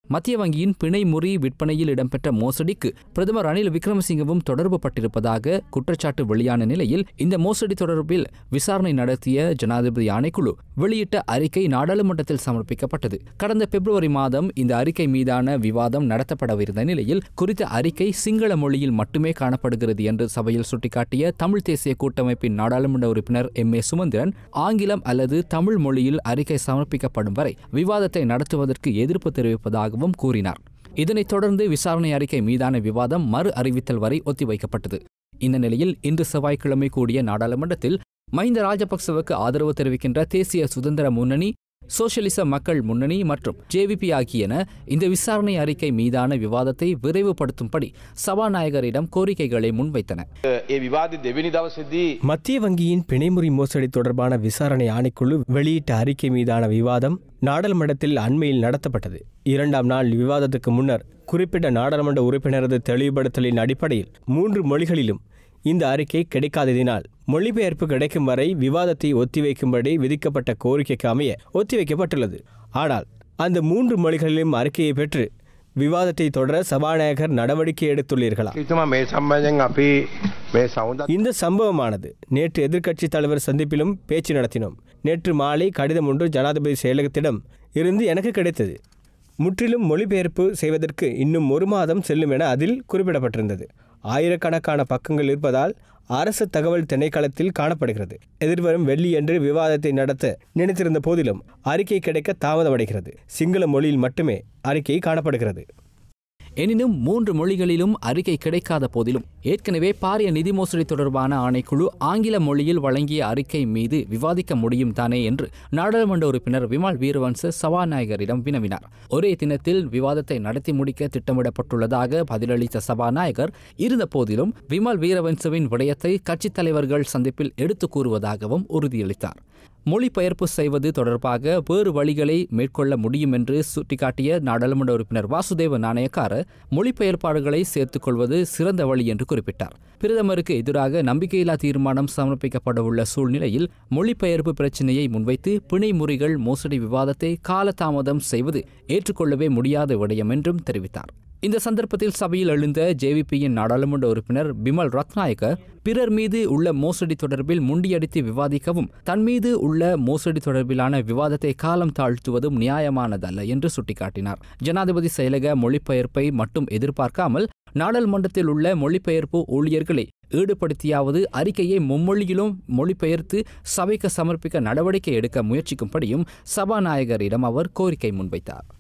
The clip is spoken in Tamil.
மத்திய வங்கியின் பிணை முறி விற்பனையில் இடம்பெற்ற மோசடிக்கு பிரதமர் ரணில் விக்ரமசிங்கவும் தொடர்பு பட்டிருப்பதாக குற்றச்சாட்டு வெளியான நிலையில் இந்த மோசடி தொடர்பில் விசாரணை நடத்திய ஜனாதிபதி ஆணைக்குழு வெளியிட்ட அறிக்கை நாடாளுமன்றத்தில் சமர்ப்பிக்கப்பட்டது கடந்த பிப்ரவரி மாதம் இந்த அறிக்கை மீதான விவாதம் நடத்தப்படவிருந்த நிலையில் குறித்த அறிக்கை சிங்கள மொழியில் மட்டுமே காணப்படுகிறது என்று சபையில் சுட்டிக்காட்டிய தமிழ் தேசிய கூட்டமைப்பின் நாடாளுமன்ற உறுப்பினர் எம் ஏ சுமந்திரன் ஆங்கிலம் அல்லது தமிழ் மொழியில் அறிக்கை சமர்ப்பிக்கப்படும் வரை விவாதத்தை நடத்துவதற்கு எதிர்ப்பு தெரிவிப்பதாகவும் கூறினார் இதனைத் தொடர்ந்து விசாரணை அறிக்கை மீதான விவாதம் மறு அறிவித்தல் வரை ஒத்திவைக்கப்பட்டது இந்த நிலையில் இன்று செவ்வாய்க்கிழமை கூடிய நாடாளுமன்றத்தில் மஹிந்த ராஜபக்சவுக்கு ஆதரவு தெரிவிக்கின்ற தேசிய சுதந்திர முன்னணி சோசியலிச மக்கள் முன்னணி மற்றும் ஜேவிபி ஆகியன இந்த விசாரணை அறிக்கை மீதான விவாதத்தை விரைவுபடுத்தும்படி சபாநாயகரிடம் கோரிக்கைகளை முன்வைத்தன ඒ විවාද දෙවැනි දවසදී மத்திய வங்கியின் பிணைமுறி மோசடி தொடர்பான விசாரணை ஆணைக்குழு வெளியிட்ட அறிக்கை மீதான விவாதம் நாடாளுமன்றத்தில் அண்மையில் நடத்தப்பட்டது இரண்டாம் நாள் விவாதத்துக்கு முன்னர் குறிப்பிட்ட நாடாளுமன்ற உறுப்பினரது தெளிவுபடுத்தலின் அடிப்படையில் மூன்று மொழிகளிலும் இந்த அறிக்கை கிடைக்காததினால் மொழிபெயர்ப்பு கிடைக்கும் வரை விவாதத்தை ஒத்திவைக்கும்படி விதிக்கப்பட்ட கோரிக்கைக்கு அமைய ஒத்திவைக்கப்பட்டுள்ளது ஆனால் அந்த மூன்று மொழிகளிலும் அறிக்கையை பெற்று விவாதத்தை தொடர சபாநாயகர் நடவடிக்கை எடுத்துள்ளீர்களா හිතම මේ සම්බන්ධයෙන් අපි මේ සෞන්ද இந்த சம்பவமானது நேற்று எதிர்க்கட்சித் தலைவர் சந்திப்பிலும் பேச்சு நடத்தினோம் நேற்று மாலை கடிதம் ஒன்று ஜனாதிபதி செயலகத்திடம் இருந்து எனக்கு கிடைத்தது முற்றிலும் மொழிபெயர்ப்பு செய்வதற்கு இன்னும் ஒரு மாதம் செல்லும் என அதில் குறிப்பிடப்பட்டிருந்தது ஆயிரக்கணக்கான பக்கங்கள் இருப்பதால் அரசு தகவல் திணைக்களத்தில் காணப்படுகிறது எதிர்வரும் வெள்ளியன்று விவாதத்தை நடத்த நினைத்திருந்த போதிலும் அறிக்கை கிடைக்க தாமதமடைகிறது சிங்கள மொழியில் மட்டுமே அறிக்கை காணப்படுகிறது எனினும் மூன்று மொழிகளிலும் அறிக்கை கிடைக்காத போதிலும் ஏற்கனவே பாரிய நிதி மோசடி தொடர்பான ஆணைக்குழு ஆங்கில மொழியில் வழங்கிய அறிக்கை மீது விவாதிக்க முடியும் தானே என்று நாடாளுமன்ற உறுப்பினர் விமல் வீரவன்ச சபாநாயகரிடம் வினவினார் ஒரே தினத்தில் விவாதத்தை நடத்தி முடிக்க திட்டமிடப்பட்டுள்ளதாக பதிலளித்த சபாநாயகர் இருந்த போதிலும் விமல் வீரவன்சவின் விடயத்தை கட்சித் தலைவர்கள் சந்திப்பில் எடுத்துக் கூறுவதாகவும் உறுதியளித்தார் மொழிபெயர்ப்பு செய்வது தொடர்பாக வேறு வழிகளை மேற்கொள்ள முடியும் என்று சுட்டிக்காட்டிய நாடாளுமன்ற உறுப்பினர் வாசுதேவ நாணயக்கார மொழிபெயர்ப்பாளர்களை சேர்த்துக் கொள்வது சிறந்த வழி என்று குறிப்பிட்டார் பிரதமருக்கு எதிராக நம்பிக்கையில்லா தீர்மானம் சமர்ப்பிக்கப்பட உள்ள சூழ்நிலையில் மொழிபெயர்ப்பு பிரச்சினையை முன்வைத்து பிணை முறிகள் மோசடி விவாதத்தை காலதாமதம் செய்வது ஏற்றுக்கொள்ளவே முடியாத விடயம் என்றும் தெரிவித்தார் இந்த சந்தர்ப்பத்தில் சபையில் எழுந்த ஜேவிபியின் நாடாளுமன்ற உறுப்பினர் பிமல் ரத்நாயக்க பிறர் மீது உள்ள மோசடி தொடர்பில் முண்டியடித்து விவாதிக்கவும் தன் மீது உள்ள மோசடி தொடர்பிலான விவாதத்தை காலம் தாழ்த்துவதும் நியாயமானதல்ல என்று சுட்டிக்காட்டினார் ஜனாதிபதி செயலக மொழிபெயர்ப்பை மட்டும் எதிர்பார்க்காமல் நாடாளுமன்றத்தில் உள்ள மொழிபெயர்ப்பு ஊழியர்களை ஈடுபடுத்தியாவது அறிக்கையை மும்மொழியிலும் மொழிபெயர்த்து சபைக்கு சமர்ப்பிக்க நடவடிக்கை எடுக்க முயற்சிக்கும்படியும் சபாநாயகரிடம் அவர் கோரிக்கை முன்வைத்தார்